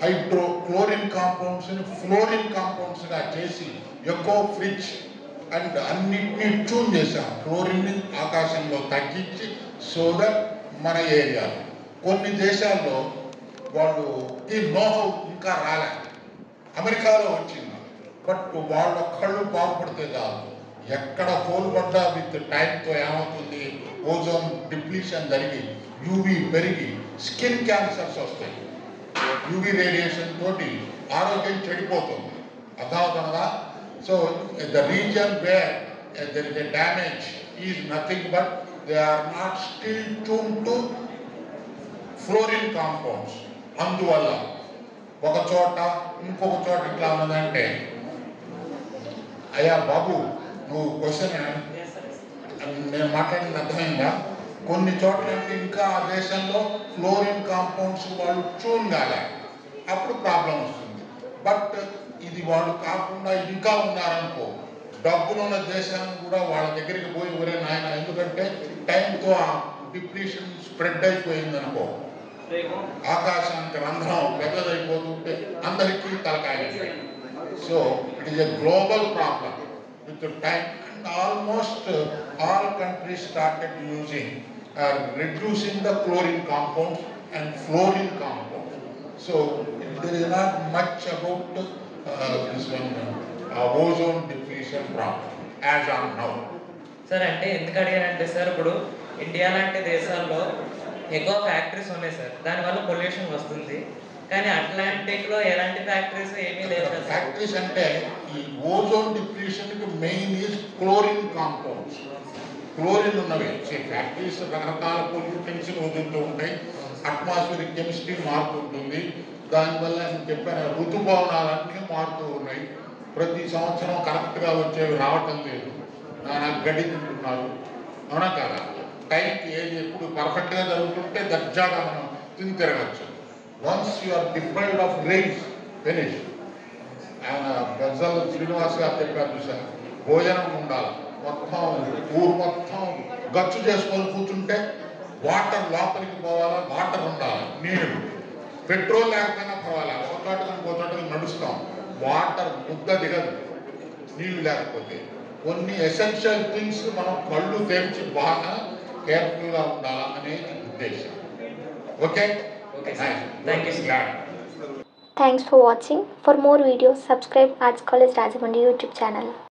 Hydro chlorine కాంపౌండ్స్ని fluorine కాంపౌండ్స్గా చేసి ఎకో ఫ్రిడ్జ్ అండ్ అన్నిటినీ ట్యూన్ చేశాం క్లోరిన్ని ఆకాశంలో తగ్గించి సో దట్ మన ఏరియాలో కొన్ని దేశాల్లో వాళ్ళు ఈ నోహం ఇంకా రాలే అమెరికాలో వచ్చింది బట్ వాళ్ళ కళ్ళు బాగుపడితే కాదు ఎక్కడ కోల్పడ్డా విత్ టైంతో ఏమవుతుంది ఓజోన్ డిప్లీషన్ జరిగి యూవీ పెరిగి స్కిన్ క్యాన్సర్స్ వస్తాయి యూవీ రేడియేషన్ తోటి ఆరోగ్యం చెడిపోతుంది అర్థమవుతుందా so the reason where there is a damage is nothing but they are not still tune to fluorine compounds అందువల్ల ఒక చోట ఇంకొక చోట ఇట్లా ఉన్నదంటే అయ్యా బాబు నువ్వు క్వశ్చన్ నేను మాట్లాడింది అర్థమైందా కొన్ని చోట్ల అంటే ఇంకా ఆ దేశంలో ఫ్లోరిన్ కాంపౌండ్స్ వాళ్ళు ట్యూన్ కాలే అప్పుడు ప్రాబ్లం వస్తుంది బట్ ఇది వాళ్ళు కాకుండా ఇంకా ఉన్నారనుకో డబ్బులున్న దేశం కూడా వాళ్ళ దగ్గరికి పోయి ఒరే నాయన ఎందుకంటే టైంతో ఆ డిప్లీషన్ స్ప్రెడ్ అయిపోయింది అనుకో ఆకాశానికి రంధ్రం పెద్దదైపోతుంటే అందరికీ తలకాయ so it is a global problem with time and almost all countries started using reducing the chlorine compounds and fluorine compounds so there is not much about this one ozone depletion problem as on now sir అంటే ఎందుకు అడిగానంటే sir ఇప్పుడు India లాంటి దేశాల్లో ఎక్కువ factories ఉన్నాయి sir దానివల్ల pollution వస్తుంది కానీ అట్లాంటిక్లో ఎలాంటి ఫ్యాక్టరీస్ ఏమీ లేవు కదా సార్ ఫ్యాక్టరీస్ అంటే ఈ ఓజోన్ డిప్లీషన్కి main is chlorine compounds chlorine ఉన్నవి ఫ్యాక్టరీస్ రకరకాల పొల్యూటెన్స్ వదులుతూ ఉంటాయి అట్మాస్ఫియరిక్ కెమిస్ట్రీ మారుతుంటుంది దానివల్ల నేను చెప్పాను ఋతుపవనాలన్నీ మారుతూ ఉన్నాయి ప్రతి సంవత్సరం కరెక్ట్గా వచ్చేవి రావటం లేదు నానా గడి తింటున్నారు అవునా కదా టైంకి ఏది ఎప్పుడు పర్ఫెక్ట్గా జరుగుతుంటే దర్జాగా మనం తిని తిరగచ్చు once you are deprived of rains finish ఆయన గజల్ శ్రీనివాస్ గారు చెప్పారు చూసారు భోజనం ఉండాలి మొత్తం ఊరు మొత్తం గచ్చు చేసుకొని కూర్చుంటే వాటర్ లోపలికి పోవాలా వాటర్ ఉండాలి నీళ్ళు పెట్రోల్ లేకపోయినా పర్వాలేదు ఒక చోటకి ఇంకో చోటకి నడుస్తాం వాటర్ ముద్ద దిగదు నీళ్లు లేకపోతే కొన్ని ఎసెన్షియల్ థింగ్స్ మనం కళ్ళు తెరిచి బాగా కేర్ఫుల్గా ఉండాలి అనేది ఉద్దేశం okay okay sir thank you sir Thanks for watching. For more videos, subscribe Arts College Rajamundry YouTube channel.